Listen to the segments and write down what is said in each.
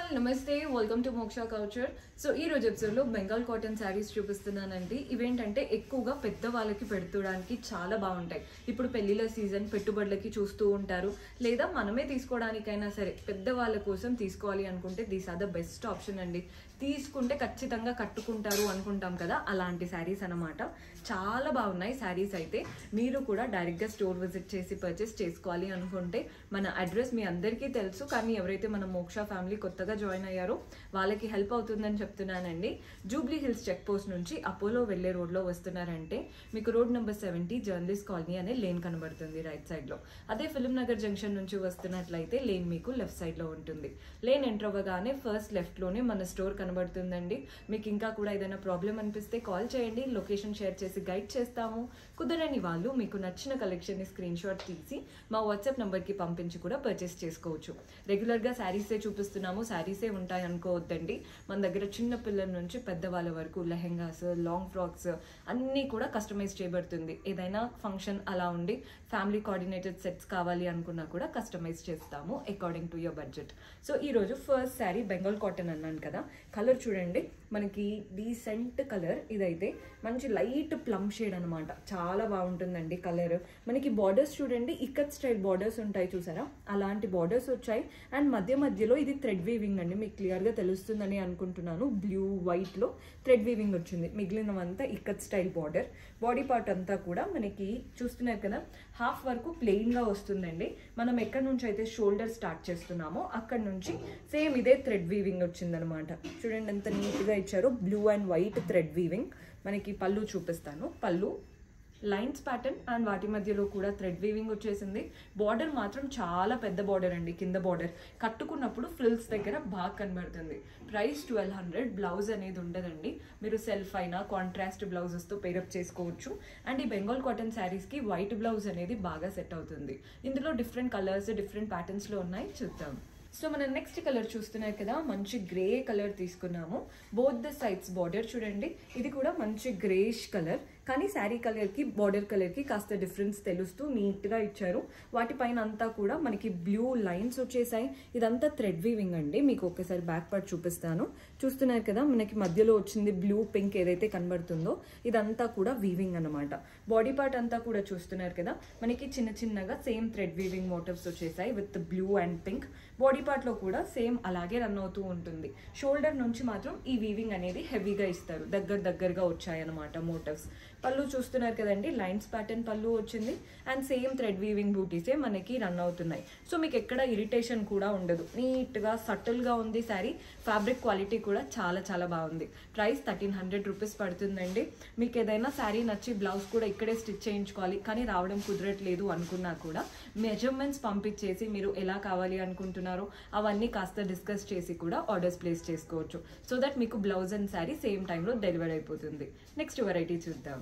all నమస్తే welcome to Moksha culture so ఈ రోజు ఎపిసోడ్లో బెంగాల్ కాటన్ శారీస్ చూపిస్తున్నానండి ఇవేంటంటే ఎక్కువగా పెద్ద వాళ్ళకి పెడుకోవడానికి చాలా బాగుంటాయి ఇప్పుడు పెళ్లిళ్ళ సీజన్ పెట్టుబడులకి చూస్తూ ఉంటారు లేదా మనమే తీసుకోవడానికైనా సరే పెద్ద వాళ్ళ కోసం తీసుకోవాలి అనుకుంటే these are the best option అండి తీసుకుంటే ఖచ్చితంగా కట్టుకుంటారు అనుకుంటాం కదా అలాంటి శారీస్ అన్నమాట చాలా బాగున్నాయి శారీస్ అయితే మీరు కూడా డైరెక్ట్గా స్టోర్ విజిట్ చేసి పర్చేస్ చేసుకోవాలి అనుకుంటే మన అడ్రస్ మీ అందరికీ తెలుసు కానీ ఎవరైతే మన మోక్ష ఫ్యామిలీ కొత్తగా జాయిన్ అయ్యారో వాళ్ళకి హెల్ప్ అవుతుందని చెప్తున్నానండి జూబ్లీ హిల్స్ చెక్ పోస్ట్ నుంచి అపోలో వెళ్ళే రోడ్లో వస్తున్నారంటే మీకు road number seventy journalist colony అనే లేన్ కనబడుతుంది రైట్ సైడ్లో అదే ఫిలిం నగర్ జంక్షన్ నుంచి వస్తున్నట్లయితే లేన్ మీకు లెఫ్ట్ సైడ్లో ఉంటుంది లేన్ ఎంటర్ అవ్వగానే ఫస్ట్ లెఫ్ట్లోనే మన స్టోర్ కనబడుతుందండి మీకు ఇంకా కూడా ఏదైనా ప్రాబ్లం అనిపిస్తే కాల్ చేయండి లొకేషన్ షేర్ చేసి గైడ్ చేస్తాము కుదరని వాళ్ళు మీకు నచ్చిన కలెక్షన్ని స్క్రీన్ షాట్ తీసి మా వాట్సాప్ నెంబర్కి పంపించి కూడా పర్చేస్ చేసుకోవచ్చు రెగ్యులర్గా శారీసే చూపిస్తున్నాము శారీసే ఉంటాయి అనుకోవద్దండి మన దగ్గర చిన్న పిల్లల నుంచి పెద్దవాళ్ళ వరకు లెహెంగాస్ లాంగ్ ఫ్రాక్స్ అన్నీ కూడా కస్టమైజ్ చేయబడుతుంది ఏదైనా ఫంక్షన్ అలా ఉండి ఫ్యామిలీ కోఆర్డినేటెడ్ సెట్స్ కావాలి అనుకున్నా కూడా కస్టమైజ్ చేస్తాము according to your budget so ఈరోజు ఫస్ట్ శారీ బెంగాల్ కాటన్ అన్నాను కదా కలర్ చూడండి మనకి డీసెంట్ కలర్ ఇదైతే మంచి లైట్ ప్లమ్ షేడ్ అనమాట చాలా బాగుంటుందండి కలర్ మనకి బార్డర్స్ చూడండి ఇక్కత్ స్టైల్ బార్డర్స్ ఉంటాయి చూసారా అలాంటి బార్డర్స్ వచ్చాయి అండ్ మధ్య మధ్యలో ఇది థ్రెడ్ వీవింగ్ అండి మీకు క్లియర్గా తెలుస్తుందని అనుకుంటున్నాను బ్లూ వైట్లో థ్రెడ్ వీవింగ్ వచ్చింది మిగిలినవంతా ikat style border body part అంతా కూడా మనకి చూస్తున్నారు కదా హాఫ్ వరకు ప్లెయిన్గా వస్తుందండి మనం ఎక్కడి నుంచి అయితే షోల్డర్ స్టార్ట్ చేస్తున్నామో అక్కడ నుంచి సేమ్ ఇదే థ్రెడ్ వీవింగ్ వచ్చిందనమాట చూడండి ఎంత నీట్గా ఇచ్చారో blue and white thread weaving మనకి పళ్ళు చూపిస్తాను పళ్ళు లైన్స్ ప్యాటర్న్ అండ్ వాటి మధ్యలో కూడా థ్రెడ్ వీవింగ్ వచ్చేసింది బార్డర్ మాత్రం చాలా పెద్ద బార్డర్ అండి కింద బార్డర్ కట్టుకున్నప్పుడు ఫ్రిల్స్ దగ్గర బాగా కనబడుతుంది ప్రైస్ ట్వెల్వ్ హండ్రెడ్ బ్లౌజ్ అనేది ఉండదండి మీరు సెల్ఫ్ అయినా కాంట్రాస్ట్ బ్లౌజెస్తో పేరప్ చేసుకోవచ్చు అండ్ ఈ బెంగాల్ కాటన్ శారీస్కి వైట్ బ్లౌజ్ అనేది బాగా సెట్ అవుతుంది ఇందులో డిఫరెంట్ కలర్స్ డిఫరెంట్ ప్యాటర్న్స్లో ఉన్నాయి చూద్దాం సో మనం నెక్స్ట్ కలర్ చూస్తున్నారు కదా మంచి గ్రే కలర్ తీసుకున్నాము బోత్ ద సైడ్స్ బార్డర్ చూడండి ఇది కూడా మంచి గ్రేష్ కలర్ కానీ శారీ కలర్కి బార్డర్ కలర్కి కాస్త డిఫరెన్స్ తెలుస్తూ నీట్గా ఇచ్చారు వాటిపైన అంతా కూడా మనకి బ్లూ లైన్స్ వచ్చేసాయి ఇదంతా థ్రెడ్ వీవింగ్ అండి మీకు ఒకసారి బ్యాక్ పార్ట్ చూపిస్తాను చూస్తున్నారు కదా మనకి మధ్యలో వచ్చింది బ్లూ పింక్ ఏదైతే కనబడుతుందో ఇదంతా కూడా వీవింగ్ అనమాట బాడీ పార్ట్ అంతా కూడా చూస్తున్నారు కదా మనకి చిన్న చిన్నగా సేమ్ థ్రెడ్ వీవింగ్ మోటివ్స్ వచ్చేసాయి with blue and pink body పార్ట్లో కూడా సేమ్ అలాగే రన్ అవుతూ ఉంటుంది షోల్డర్ నుంచి మాత్రం ఈ వీవింగ్ అనేది హెవీగా ఇస్తారు దగ్గర దగ్గరగా వచ్చాయన్నమాట మోటివ్స్ పళ్ళు చూస్తున్నారు కదండి లైన్స్ ప్యాటర్న్ పళ్ళు వచ్చింది అండ్ సేమ్ థ్రెడ్ వీవింగ్ బూటీసే మనకి రన్ అవుతున్నాయి సో మీకు ఎక్కడ ఇరిటేషన్ కూడా ఉండదు నీట్గా సటిల్గా ఉంది శారీ ఫ్యాబ్రిక్ క్వాలిటీ కూడా చాలా చాలా బాగుంది ప్రైస్ థర్టీన్ హండ్రెడ్ రూపీస్ పడుతుందండి మీకు ఏదైనా శారీ నచ్చి బ్లౌజ్ కూడా ఇక్కడే స్టిచ్ చేయించుకోవాలి కానీ రావడం కుదరట్లేదు అనుకున్నా కూడా మెజర్మెంట్స్ పంపించేసి మీరు ఎలా కావాలి అనుకుంటున్నారో అవన్నీ కాస్త డిస్కస్ చేసి కూడా ఆర్డర్స్ ప్లేస్ చేసుకోవచ్చు సో దట్ మీకు బ్లౌజ్ అండ్ శారీ సేమ్ టైంలో డెలివరీ అయిపోతుంది నెక్స్ట్ వెరైటీ చూద్దాం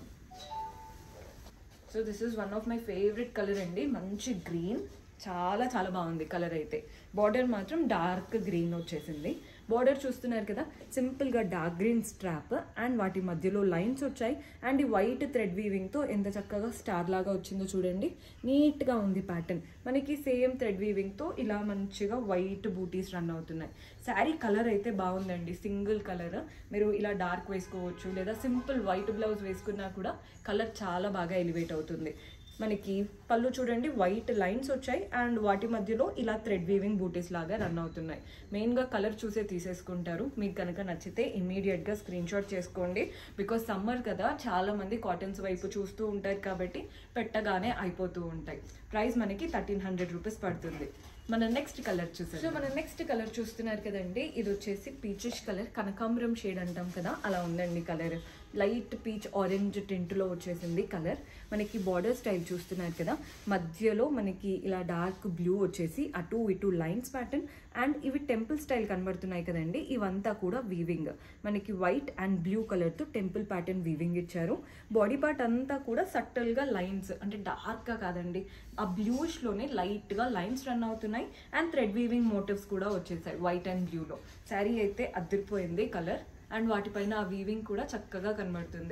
so this is one of my favourite colour అండి మంచి గ్రీన్ చాలా చాలా బాగుంది కలర్ అయితే బార్డర్ మాత్రం డార్క్ గ్రీన్ వచ్చేసింది బార్డర్ చూస్తున్నారు కదా సింపుల్గా డార్క్ గ్రీన్ స్ట్రాప్ అండ్ వాటి మధ్యలో లైన్స్ వచ్చాయి అండ్ ఈ వైట్ థ్రెడ్ వీవింగ్తో ఎంత చక్కగా స్టార్ లాగా వచ్చిందో చూడండి నీట్గా ఉంది ప్యాటర్న్ మనకి సేమ్ థ్రెడ్ వీవింగ్తో ఇలా మంచిగా వైట్ బూటీస్ రన్ అవుతున్నాయి శారీ కలర్ అయితే బాగుందండి సింగిల్ కలర్ మీరు ఇలా డార్క్ వేసుకోవచ్చు లేదా సింపుల్ వైట్ బ్లౌజ్ వేసుకున్నా కూడా కలర్ చాలా బాగా ఎలివేట్ అవుతుంది మనకి పళ్ళు చూడండి వైట్ లైన్స్ వచ్చాయి అండ్ వాటి మధ్యలో ఇలా థ్రెడ్ వీవింగ్ బూటీస్ లాగా రన్ అవుతున్నాయి మెయిన్గా కలర్ చూసే తీసేసుకుంటారు మీకు కనుక నచ్చితే ఇమీడియట్గా స్క్రీన్ షాట్ చేసుకోండి బికాస్ సమ్మర్ కదా చాలా మంది కాటన్స్ వైపు చూస్తూ ఉంటారు కాబట్టి పెట్టగానే అయిపోతూ ఉంటాయి ప్రైస్ మనకి థర్టీన్ హండ్రెడ్ రూపీస్ పడుతుంది మన నెక్స్ట్ కలర్ చూసాం సో మన నెక్స్ట్ కలర్ చూస్తున్నారు కదండి ఇది వచ్చేసి పీచిష్ కలర్ కనకాంబరం షేడ్ అంటాం కదా అలా ఉందండి కలర్ లైట్ పీచ్ ఆరెంజ్ టెంట్లో వచ్చేసింది కలర్ మనకి బార్డర్ స్టైల్ చూస్తున్నారు కదా మధ్యలో మనకి ఇలా డార్క్ బ్లూ వచ్చేసి అటు ఇటు లైన్స్ ప్యాటర్న్ అండ్ ఇవి టెంపుల్ స్టైల్ కనబడుతున్నాయి కదండి ఇవంతా కూడా వీవింగ్ మనకి వైట్ అండ్ బ్లూ కలర్తో టెంపుల్ ప్యాటర్న్ వీవింగ్ ఇచ్చారు బాడీ పార్ట్ అంతా కూడా సట్టల్గా లైన్స్ అంటే డార్క్గా కాదండి ఆ బ్లూష్లోనే లైట్గా లైన్స్ రన్ అవుతున్నాయి అండ్ థ్రెడ్ వీవింగ్ మోటివ్స్ కూడా వచ్చేసాయి వైట్ అండ్ బ్లూలో శారీ అయితే అదిరిపోయింది కలర్ అండ్ వాటిపైన ఆ వీవింగ్ కూడా చక్కగా కనబడుతుంది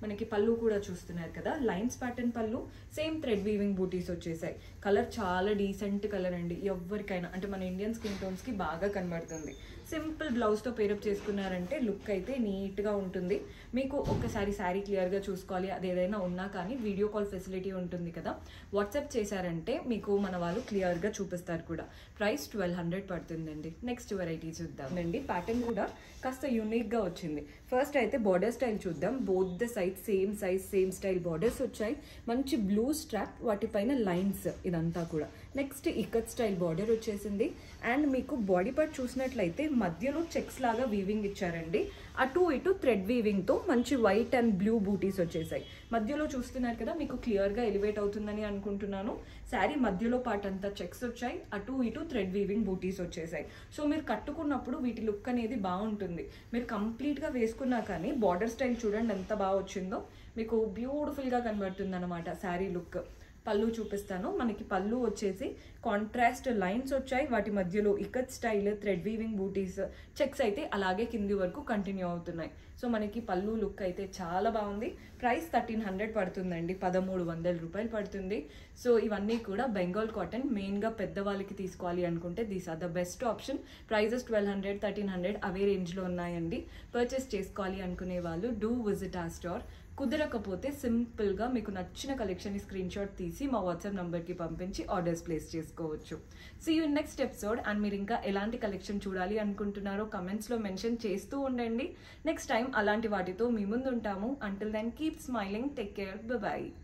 మనకి పళ్ళు కూడా చూస్తున్నారు కదా lines pattern pallu same thread weaving butis వచ్చేసాయి కలర్ చాలా డీసెంట్ కలర్ అండి ఎవరికైనా అంటే మన ఇండియన్ స్కిన్ టోన్స్ కి బాగా కనబడుతుంది సింపుల్ బ్లౌజ్తో పేరప్ చేసుకున్నారంటే లుక్ అయితే నీట్గా ఉంటుంది మీకు ఒకసారి శారీ క్లియర్గా చూసుకోవాలి అది ఏదైనా ఉన్నా కానీ వీడియో కాల్ ఫెసిలిటీ ఉంటుంది కదా వాట్సాప్ చేశారంటే మీకు మన వాళ్ళు క్లియర్గా చూపిస్తారు కూడా ప్రైస్ ట్వెల్వ్ హండ్రెడ్ పడుతుందండి నెక్స్ట్ వెరైటీ చూద్దాం అండి ప్యాటర్న్ కూడా కాస్త యూనిక్గా వచ్చింది ఫస్ట్ అయితే బార్డర్ స్టైల్ చూద్దాం both the size same size same style borders వచ్చాయి మంచి బ్లూ స్ట్రాప్ వాటిపైన లైన్స్ ఇదంతా కూడా నెక్స్ట్ ఇకత్ స్టైల్ బార్డర్ వచ్చేసింది అండ్ మీకు బాడీ పార్ట్ చూసినట్లయితే మధ్యలో చెక్స్ లాగా వీవింగ్ ఇచ్చారండి అటు ఇటు థ్రెడ్ వీవింగ్తో మంచి వైట్ అండ్ బ్లూ బూటీస్ వచ్చేసాయి మధ్యలో చూస్తున్నారు కదా మీకు క్లియర్గా ఎలివేట్ అవుతుందని అనుకుంటున్నాను శారీ మధ్యలో పార్ట్ అంతా చెక్స్ వచ్చాయి అటు ఇటు థ్రెడ్ వీవింగ్ బూటీస్ వచ్చేసాయి సో మీరు కట్టుకున్నప్పుడు వీటి లుక్ అనేది బాగుంటుంది మీరు కంప్లీట్గా వేసుకున్నా కానీ బార్డర్ స్టైల్ చూడండి ఎంత బాగా వచ్చిందో మీకు బ్యూటిఫుల్గా కనబడుతుంది అనమాట శారీ లుక్ పళ్ళు చూపిస్తాను మనకి పళ్ళు వచ్చేసి కాంట్రాస్ట్ లైన్స్ వచ్చాయి వాటి మధ్యలో ikat style thread weaving butis checks అయితే అలాగే కింది వరకు కంటిన్యూ అవుతున్నాయి సో మనకి పళ్ళు లుక్ అయితే చాలా బాగుంది ప్రైస్ థర్టీన్ హండ్రెడ్ పడుతుందండి పదమూడు వందల రూపాయలు పడుతుంది సో ఇవన్నీ కూడా బెంగాల్ కాటన్ మెయిన్గా పెద్దవాళ్ళకి తీసుకోవాలి అనుకుంటే these are the best option prices twelve hundred thirteen hundred అవే రేంజ్లో ఉన్నాయండి పర్చేస్ చేసుకోవాలి అనుకునే వాళ్ళు డూ విజిట్ ఆ స్టోర్ కుదరకపోతే సింపుల్గా మీకు నచ్చిన కలెక్షన్ స్క్రీన్ షాట్ తీసి మా వాట్సాప్ నంబర్కి పంపించి ఆర్డర్స్ ప్లేస్ చేసుకోవచ్చు see you next episode and మీరు ఇంకా ఎలాంటి కలెక్షన్ చూడాలి అనుకుంటున్నారో కమెంట్స్లో మెన్షన్ చేస్తూ ఉండండి నెక్స్ట్ టైం అలాంటి వాటితో మీ ముందు ఉంటాము until then keep smiling take care bye